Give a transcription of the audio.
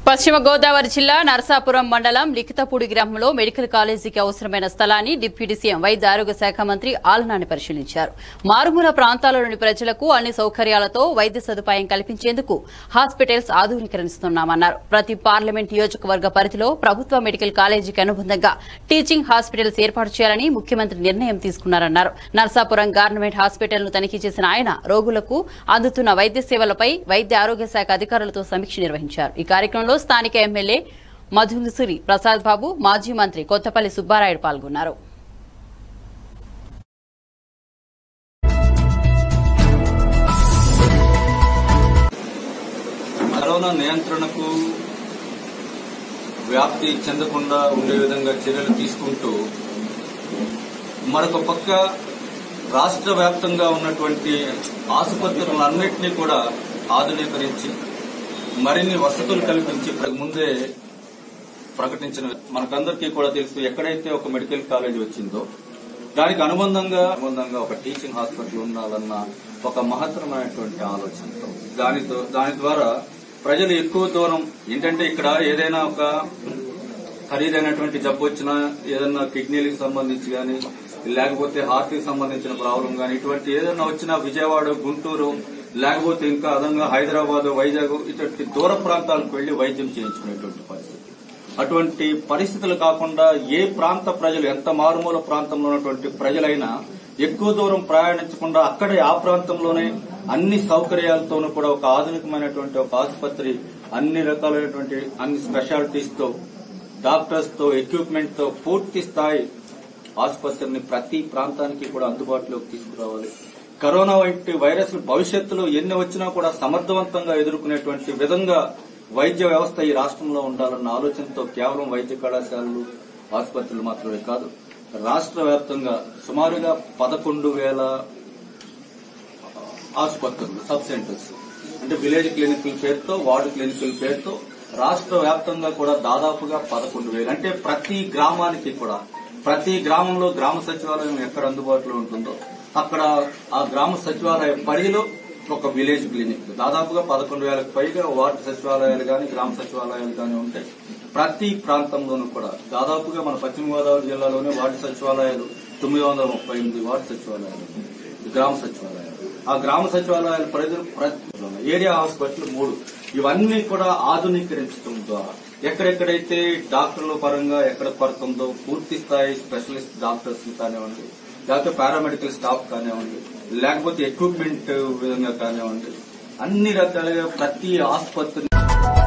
పశ్చిమ గోదావరి జిల్లా నరసాపురం మండలం లిఖితపూడి గ్రామంలో మెడికల్ కాలేజీకి అవసరమైన స్థలాన్ని డిప్యూటీ సీఎం వైద్య ఆరోగ్య శాఖ మంత్రి ఆలనాని పరిశీలించారు మారుమూల ప్రాంతాలలోని ప్రజలకు అన్ని సౌకర్యాలతో వైద్య సదుపాయం కల్పించేందుకు హాస్పిటల్స్ ఆధునీకరిస్తున్నామన్నారు ప్రతి పార్లమెంట్ నియోజకవర్గ పరిధిలో ప్రభుత్వ మెడికల్ కాలేజీకి అనుబంధంగా టీచింగ్ హాస్పిటల్స్ ఏర్పాటు చేయాలని ముఖ్యమంత్రి నిర్ణయం తీసుకున్నారన్నారు నరసాపురం గవర్నమెంట్ హాస్పిటల్ ను తనిఖీ చేసిన ఆయన రోగులకు అందుతున్న వైద్య సేవలపై వైద్య ఆరోగ్య శాఖ అధికారులతో సమీక్ష నిర్వహించారు ఈ కార్యక్రమంలో స్థానిక ఎమ్మెల్యే మధుసురి ప్రసాద్ బాబు మాజీ మంత్రి కొత్తపల్లి సుబ్బారాయుడు పాల్గొన్నారు కరోనా నియంత్రణకు వ్యాప్తి చెందకుండా ఉండే విధంగా చర్యలు తీసుకుంటూ మరొక పక్క రాష్ట్ర వ్యాప్తంగా ఉన్నటువంటి ఆసుపత్రులన్నింటినీ కూడా ఆధునీకరించి మరిన్ని వసతులు కల్పించి ముందే ప్రకటించిన మనకందరికీ కూడా తెలుసు ఎక్కడైతే ఒక మెడికల్ కాలేజ్ వచ్చిందో దానికి అనుబంధంగా అనుబంధంగా ఒక టీచింగ్ హాస్పిటల్ ఉండాలన్న ఒక మహత్తరమైనటువంటి ఆలోచనతో దానితో దాని ద్వారా ప్రజలు ఎక్కువ దూరం ఏంటంటే ఇక్కడ ఏదైనా ఒక ఖరీదైనటువంటి జబ్బు వచ్చినా ఏదైనా కిడ్నీలకు సంబంధించి కానీ లేకపోతే హార్ట్ కి సంబంధించిన ప్రాబ్లం కానీ ఇటువంటి ఏదైనా వచ్చినా విజయవాడ గుంటూరు లేకపోతే ఇంకా అదనంగా హైదరాబాద్ వైజాగ్ ఇటువంటి దూర ప్రాంతాలకు వెళ్లి వైద్యం చేయించుకునేటువంటి పరిస్థితి అటువంటి పరిస్థితులు కాకుండా ఏ ప్రాంత ప్రజలు ఎంత మారుమూల ప్రాంతంలో ఉన్నటువంటి ప్రజలైనా ఎక్కువ దూరం ప్రయాణించకుండా అక్కడే ఆ ప్రాంతంలోనే అన్ని సౌకర్యాలతోనూ కూడా ఒక ఆధునికమైనటువంటి ఒక ఆసుపత్రి అన్ని రకాలైనటువంటి అన్ని స్పెషాలిటీస్ తో డాక్టర్స్ తో ఎక్విప్మెంట్ తో పూర్తి స్థాయి ఆసుపత్రిని ప్రతి ప్రాంతానికి కూడా అందుబాటులోకి తీసుకురావాలి కరోనా వంటి వైరస్ భవిష్యత్తులో ఎన్ని వచ్చినా కూడా సమర్థవంతంగా ఎదుర్కొనేటువంటి విధంగా వైద్య వ్యవస్థ ఈ రాష్ట్రంలో ఉండాలన్న ఆలోచనతో కేవలం వైద్య కళాశాలలు ఆసుపత్రులు మాత్రమే కాదు రాష్ట్ర వ్యాప్తంగా సుమారుగా పదకొండు వేల ఆసుపత్రులు సబ్ సెంటర్స్ అంటే విలేజ్ క్లినిక్ల పేరుతో వార్డు క్లినిక్ల పేరుతో రాష్ట్ర వ్యాప్తంగా కూడా దాదాపుగా పదకొండు వేలు అంటే ప్రతి గ్రామానికి కూడా ప్రతి గ్రామంలో గ్రామ సచివాలయం ఎక్కడ అందుబాటులో ఉంటుందో అక్కడ ఆ గ్రామ సచివాలయ పరిధిలో ఒక విలేజ్ క్లినిక్ దాదాపుగా పదకొండు వేలకు పైగా వార్డు సచివాలయాలు గాని గ్రామ సచివాలయాలు గాని ఉంటాయి ప్రతి ప్రాంతంలోనూ కూడా దాదాపుగా మన పశ్చిమ గోదావరి జిల్లాలోనే వార్డు సచివాలయాలు తొమ్మిది వందల ముప్పై ఎనిమిది వార్డు సచివాలయాలు గ్రామ సచివాలయాలు ఆ గ్రామ సచివాలయాల పరిధి ప్ర- ఏరియా హాస్పిటల్ మూడు ఇవన్నీ కూడా ఆధునీకరించడం ద్వారా ఎక్కడెక్కడైతే డాక్టర్ల పరంగా ఎక్కడ కొరత ఉందో పూర్తి స్థాయి స్పెషలిస్ట్ డాక్టర్స్ కానివ్వండి లేకపోతే పారామెడికల్ స్టాఫ్ కానివ్వండి లేకపోతే ఎక్విప్మెంట్ విధంగా కానివ్వండి అన్ని రకాలుగా ప్రతి ఆసుపత్రి